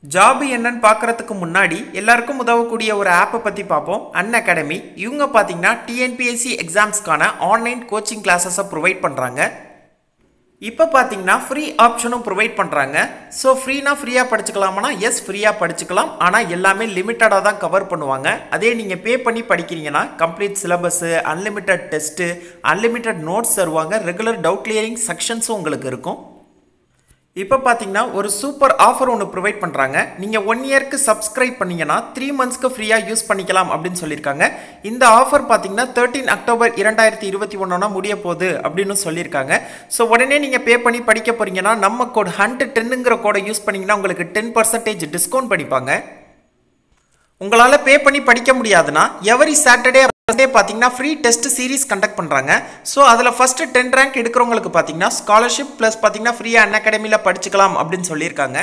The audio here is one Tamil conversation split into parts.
ஜாப் என்னன்னு பார்க்கறதுக்கு முன்னாடி எல்லாருக்கும் உதவக்கூடிய ஒரு ஆப்பை பற்றி பார்ப்போம் அன் அகாடமி இவங்க பார்த்தீங்கன்னா டிஎன்பிஎஸ்சி எக்ஸாம்ஸ்க்கான ஆன்லைன் கோச்சிங் கிளாஸஸை ப்ரொவைட் பண்ணுறாங்க இப்போ பார்த்தீங்கன்னா ஃப்ரீ ஆப்ஷனும் ப்ரொவைட் பண்ணுறாங்க ஸோ ஃப்ரீனா ஃப்ரீயாக படிச்சுக்கலாமானா எஸ் ஃப்ரீயாக படிச்சுக்கலாம் ஆனால் எல்லாமே லிமிட்டடாக தான் கவர் பண்ணுவாங்க அதே நீங்கள் பே பண்ணி படிக்கிறீங்கன்னா complete syllabus unlimited test unlimited notes தருவாங்க ரெகுலர் டவுட் கிளியரிங் செக்ஷன்ஸும் உங்களுக்கு இருக்கும் இப்போ பார்த்தீங்கன்னா ஒரு சூப்பர் ஆஃபர் ஒன்று ப்ரொவைட் பண்ணுறாங்க நீங்கள் ஒன் இயர்க்கு சப்ஸ்கிரைப் பண்ணீங்கன்னா த்ரீ மந்த்ஸ்க்கு ஃப்ரீயாக யூஸ் பண்ணிக்கலாம் அப்படின்னு சொல்லியிருக்காங்க இந்த ஆஃபர் பார்த்தீங்கன்னா தேர்ட்டீன் அக்டோபர் இரண்டாயிரத்தி இருபத்தி ஒன்றா முடிய போகுது அப்படின்னு சொல்லியிருக்காங்க ஸோ உடனே நீங்கள் பே பண்ணி படிக்க போகிறீங்கன்னா நம்ம கோட் ஹண்ட் டென்னுங்கிற கோடை யூஸ் பண்ணிங்கன்னா உங்களுக்கு டென் பர்சன்டேஜ் டிஸ்கவுண்ட் பண்ணிப்பாங்க உங்களால் பே பண்ணி படிக்க முடியாதுன்னா எவரி சாட்டர்டே சண்டே பார்த்தீங்கன்னா ஃப்ரீ டெஸ்ட் சீரிஸ் கண்டக்ட் பண்ணுறாங்க ஸோ அதில் ஃபஸ்ட்டு டென் ரேங்க் எடுக்கிறவங்களுக்கு பார்த்தீங்கன்னா ஸ்காலர்ஷிப் ப்ளஸ் பார்த்தீங்கன்னா ஃப்ரீயாக அன் அகாடமியில் படிச்சுக்கலாம் அப்படின்னு சொல்லியிருக்காங்க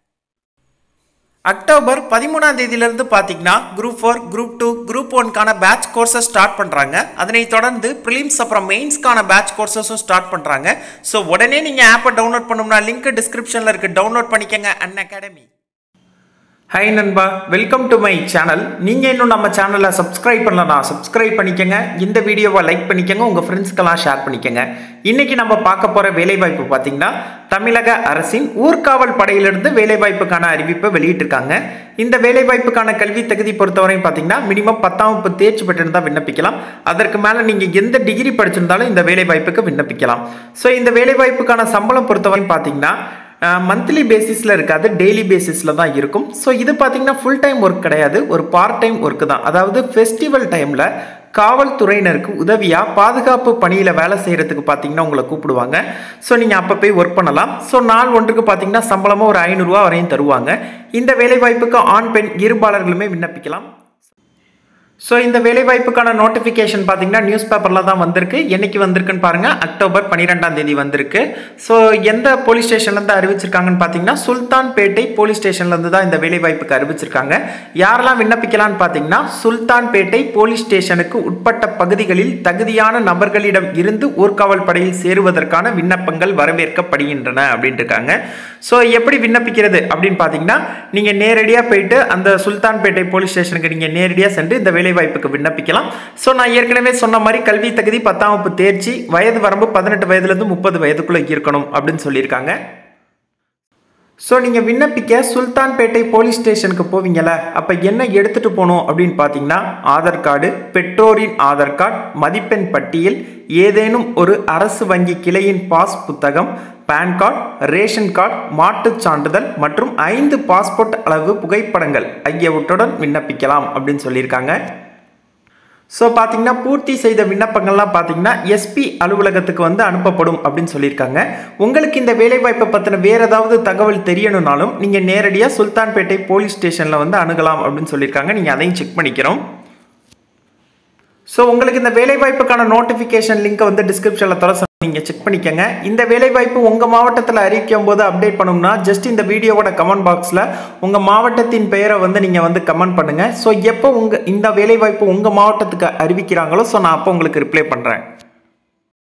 அக்டோபர் பதிமூணாம் தேதியிலிருந்து பார்த்தீங்கன்னா group four group two group ஒன்க்கான பேட்ச் கோர்சஸ் ஸ்டார்ட் பண்ணுறாங்க அதனை தொடர்ந்து ப்ரிலிம்ஸ் அப்புறம் மெயின்ஸ்க்கான பேட்ச் கோர்சஸும் ஸ்டார்ட் பண்ணுறாங்க ஸோ உடனே நீங்கள் ஆப்பை டவுன்லோட் பண்ணணும்னா லிங்க் டிஸ்கிரிப்ஷனில் இருக்குது டவுன்லோட் பண்ணிக்கங்க அன் அகாடமி ஹாய் நண்பா வெல்கம் டு மை சேனல் நீங்கள் இன்னும் நம்ம சேனலை சப்ஸ்கிரைப் பண்ணலனா சப்ஸ்கிரைப் பண்ணிக்கங்க இந்த வீடியோவை லைக் பண்ணிக்கங்க உங்கள் ஃப்ரெண்ட்ஸ்க்கெல்லாம் ஷேர் பண்ணிக்கங்க இன்றைக்கி நம்ம பார்க்க போகிற வேலைவாய்ப்பு பார்த்தீங்கன்னா தமிழக அரசின் ஊர்காவல் படையிலிருந்து வேலைவாய்ப்புக்கான அறிவிப்பை வெளியிட்டிருக்காங்க இந்த வேலைவாய்ப்புக்கான கல்வி தகுதி பொறுத்தவரையும் பார்த்தீங்கன்னா மினிமம் பத்தாம் வகுப்பு தேர்ச்சி பெற்றிருந்தால் விண்ணப்பிக்கலாம் அதற்கு மேலே நீங்கள் எந்த டிகிரி படிச்சிருந்தாலும் இந்த வேலைவாய்ப்புக்கு விண்ணப்பிக்கலாம் ஸோ இந்த வேலைவாய்ப்புக்கான சம்பளம் பொறுத்தவரையும் பார்த்தீங்கன்னா மந்த்லி பேசிஸில் இருக்காது டெய்லி பேசிஸில் தான் இருக்கும் ஸோ இது பார்த்தீங்கன்னா ஃபுல் டைம் ஒர்க் கிடையாது ஒரு பார்ட் டைம் ஒர்க்கு தான் அதாவது ஃபெஸ்டிவல் டைமில் காவல்துறையினருக்கு உதவியாக பாதுகாப்பு பணியில் வேலை செய்கிறதுக்கு பார்த்தீங்கன்னா உங்களை கூப்பிடுவாங்க ஸோ நீங்கள் அப்போ போய் ஒர்க் பண்ணலாம் ஸோ நாள் ஒன்றுக்கு பார்த்தீங்கன்னா சம்பளமாக ஒரு ஐநூறுரூவா வரையும் தருவாங்க இந்த வேலைவாய்ப்புக்கு ஆண் பெண் இருபாளர்களுமே விண்ணப்பிக்கலாம் ஸோ இந்த வேலைவாய்ப்புக்கான நோட்டிஃபிகேஷன் பார்த்தீங்கன்னா நியூஸ் பேப்பரில் தான் வந்திருக்கு என்னைக்கு வந்திருக்குன்னு பாருங்கள் அக்டோபர் பன்னிரெண்டாம் தேதி வந்திருக்கு ஸோ எந்த போலீஸ் ஸ்டேஷன்லேருந்து அறிவிச்சிருக்காங்கன்னு பார்த்தீங்கன்னா சுல்தான்பேட்டை போலீஸ் ஸ்டேஷன்லேருந்து தான் இந்த வேலைவாய்ப்புக்கு அறிவிச்சிருக்காங்க யாரெல்லாம் விண்ணப்பிக்கலாம்னு பார்த்தீங்கன்னா சுல்தான்பேட்டை போலீஸ் ஸ்டேஷனுக்கு உட்பட்ட பகுதிகளில் தகுதியான நபர்களிடம் இருந்து ஊர்காவல் படையில் சேருவதற்கான விண்ணப்பங்கள் வரவேற்கப்படுகின்றன அப்படின்ட்டு இருக்காங்க ஸோ எப்படி விண்ணப்பிக்கிறது அப்படின்னு பார்த்தீங்கன்னா நீங்கள் நேரடியாக போயிட்டு அந்த சுல்தான்பேட்டை போலீஸ் ஸ்டேஷனுக்கு நீங்கள் நேரடியாக சென்று இந்த வேலை வேலைவாய்ப்புக்கு விண்ணப்பிக்கலாம் ஸோ நான் ஏற்கனவே சொன்ன மாதிரி கல்வி தகுதி பத்தாம் வகுப்பு தேர்ச்சி வயது வரம்பு பதினெட்டு வயதுலேருந்து முப்பது வயதுக்குள்ளே இருக்கணும் அப்படின்னு சொல்லியிருக்காங்க ஸோ நீங்கள் விண்ணப்பிக்க சுல்தான்பேட்டை போலீஸ் ஸ்டேஷனுக்கு போவீங்கள அப்போ என்ன எடுத்துகிட்டு போகணும் அப்படின்னு பார்த்தீங்கன்னா ஆதார் கார்டு பெற்றோரின் ஆதார் கார்டு மதிப்பெண் பட்டியல் ஏதேனும் ஒரு அரசு வங்கி கிளையின் பாஸ் புத்தகம் பேன் கார்டு ரேஷன் கார்டு மாட்டுச் சான்றிதழ் மற்றும் ஐந்து பாஸ்போர்ட் அளவு புகைப்படங்கள் ஆகியவற்றுடன் விண்ணப்பிக்கலாம் அப்படின்னு சொல்லியிருக்காங்க ஸோ பார்த்தீங்கன்னா பூர்த்தி செய்த விண்ணப்பங்கள்லாம் பார்த்தீங்கன்னா எஸ்பி அலுவலகத்துக்கு வந்து அனுப்பப்படும் அப்படின்னு சொல்லியிருக்காங்க உங்களுக்கு இந்த வேலைவாய்ப்பை பற்றின வேறு ஏதாவது தகவல் தெரியணும்னாலும் நீங்கள் நேரடியாக சுல்தான்பேட்டை போலீஸ் ஸ்டேஷனில் வந்து அணுகலாம் அப்படின்னு சொல்லியிருக்காங்க நீங்கள் அதையும் செக் பண்ணிக்கிறோம் ஸோ உங்களுக்கு இந்த வேலைவாய்ப்புக்கான நோட்டிஃபிகேஷன் லிங்க்கை வந்து டிஸ்கிரிப்ஷனில் தர நீங்கள் செக் பண்ணிக்கங்க இந்த வேலைவாய்ப்பு உங்கள் மாவட்டத்தில் அறிவிக்கும் போது அப்டேட் பண்ணணும்னா ஜஸ்ட் இந்த வீடியோவோட கமெண்ட் பாக்ஸில் உங்கள் மாவட்டத்தின் பெயரை வந்து நீங்கள் வந்து கமெண்ட் பண்ணுங்கள் ஸோ எப்போ உங்கள் இந்த வேலைவாய்ப்பு உங்கள் மாவட்டத்துக்கு அறிவிக்கிறாங்களோ ஸோ நான் அப்போ உங்களுக்கு ரிப்ளை பண்ணுறேன்